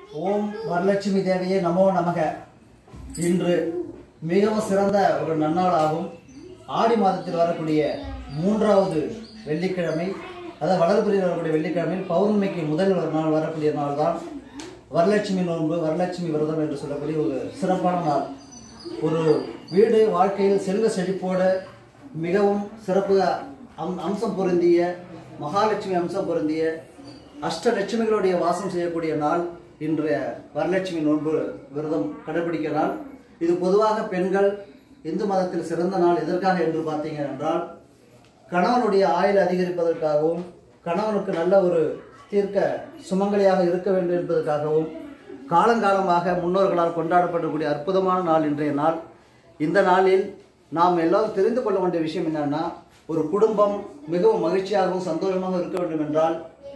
ஓம் வரலட்சுமி தேவியே நமோ நமக இன்று மிகவும் சிறந்த ஒரு நன்னாளாகும் ஆடி மாதத்தில் வரக்கூடிய மூன்றாவது வெள்ளிக்கிழமை அதாவது வளர்பிரியில் வரக்கூடிய வெள்ளிக்கிழமை பௌர்ணமிக்கு முதல் ஒரு நாள் வரக்கூடிய நாள் தான் வரலட்சுமி நோன்பு வரலட்சுமி விரதம் என்று சொல்லக்கூடிய ஒரு சிறப்பான நாள் ஒரு வீடு வாழ்க்கையில் செல்வ செழிப்போட மிகவும் சிறப்பு அம் அம்சம் பொருந்திய மகாலட்சுமி அம்சம் பொருந்திய அஷ்டலட்சுமிகளுடைய வாசம் செய்யக்கூடிய நாள் இன்றைய வரலட்சுமி நோன்பு விரதம் கடைபிடிக்க நாள் இது பொதுவாக பெண்கள் இந்து மதத்தில் சிறந்த நாள் எதற்காக என்று பார்த்தீங்க என்றால் கணவனுடைய ஆயுள் அதிகரிப்பதற்காகவும் கணவனுக்கு நல்ல ஒரு தீர்க்க சுமங்கலியாக இருக்க வேண்டும் என்பதற்காகவும் காலங்காலமாக முன்னோர்களால் கொண்டாடப்படக்கூடிய அற்புதமான நாள் இன்றைய நாள் இந்த நாளில் நாம் எல்லாரும் தெரிந்து கொள்ள வேண்டிய விஷயம் என்னன்னா ஒரு குடும்பம் மிகவும் மகிழ்ச்சியாகவும் சந்தோஷமாக இருக்க வேண்டும் என்றால்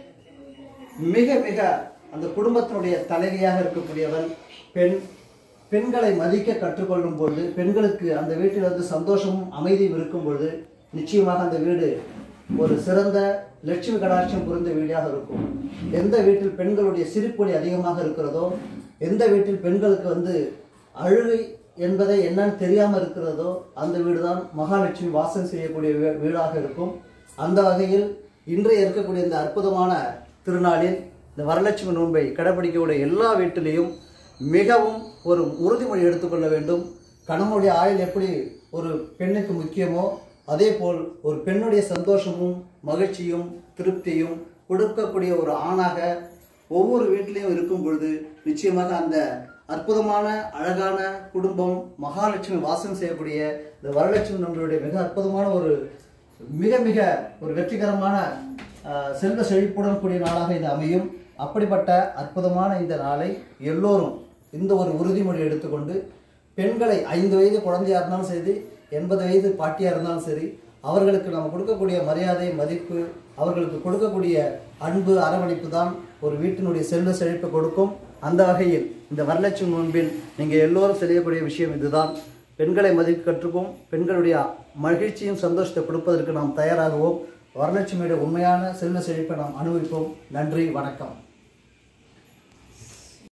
மிக மிக அந்த குடும்பத்தினுடைய தலைவியாக இருக்கக்கூடியவள் பெண் பெண்களை மதிக்க கற்றுக்கொள்ளும் பொழுது பெண்களுக்கு அந்த வீட்டில் வந்து சந்தோஷமும் அமைதியும் இருக்கும் பொழுது நிச்சயமாக அந்த வீடு ஒரு சிறந்த லட்சுமி கடாட்சம் புரிந்த வீடாக இருக்கும் எந்த வீட்டில் பெண்களுடைய சிரிப்பொலி அதிகமாக இருக்கிறதோ எந்த வீட்டில் பெண்களுக்கு வந்து அழுகை என்பதை என்னன்னு தெரியாமல் இருக்கிறதோ அந்த வீடு தான் மகாலட்சுமி வாசம் செய்யக்கூடிய வீ- வீடாக இருக்கும் அந்த வகையில் இன்றைய இருக்கக்கூடிய இந்த அற்புதமான திருநாளில் இந்த வரலட்சுமி நோன்பை கடைபிடிக்கக்கூடிய எல்லா வீட்டிலையும் மிகவும் ஒரு உறுதிமொழி எடுத்துக்கொள்ள வேண்டும் கணவனுடைய ஆயுள் எப்படி ஒரு பெண்ணுக்கு முக்கியமோ அதே போல் ஒரு பெண்ணுடைய சந்தோஷமும் மகிழ்ச்சியும் திருப்தியும் கொடுக்கக்கூடிய ஒரு ஆணாக ஒவ்வொரு வீட்டிலையும் இருக்கும் பொழுது நிச்சயமாக அந்த அற்புதமான அழகான குடும்பம் மகாலட்சுமி வாசம் செய்யக்கூடிய இந்த வரலட்சுமி நம்மளுடைய மிக அற்புதமான ஒரு மிக மிக ஒரு வெற்றிகரமான ஆஹ், செல்வ செழிப்புடன் கூடிய நாளாக இது அமையும் அப்படிப்பட்ட அற்புதமான இந்த நாளை எல்லோரும் இந்த ஒரு உறுதிமொழி எடுத்துக்கொண்டு பெண்களை ஐந்து வயது குழந்தையா இருந்தாலும் சரி எண்பது வயது பாட்டியா இருந்தாலும் சரி அவர்களுக்கு நம்ம கொடுக்கக்கூடிய மரியாதை மதிப்பு அவர்களுக்கு கொடுக்கக்கூடிய அன்பு அரவணைப்பு தான் ஒரு வீட்டினுடைய செல்வ செழிப்பை கொடுக்கும் அந்த வகையில் இந்த வரலட்சுமி நோன்பில் நீங்கள் எல்லோரும் செய்யக்கூடிய விஷயம் இதுதான் பெண்களை மதிக்க கற்றுக்கும் பெண்களுடைய மகிழ்ச்சியும் சந்தோஷத்தை கொடுப்பதற்கு நாம் தயாராகுவோம் வரலட்சுமியுடைய உண்மையான செல்வ செழிப்பை நாம் அனுபவிப்போம் நன்றி வணக்கம்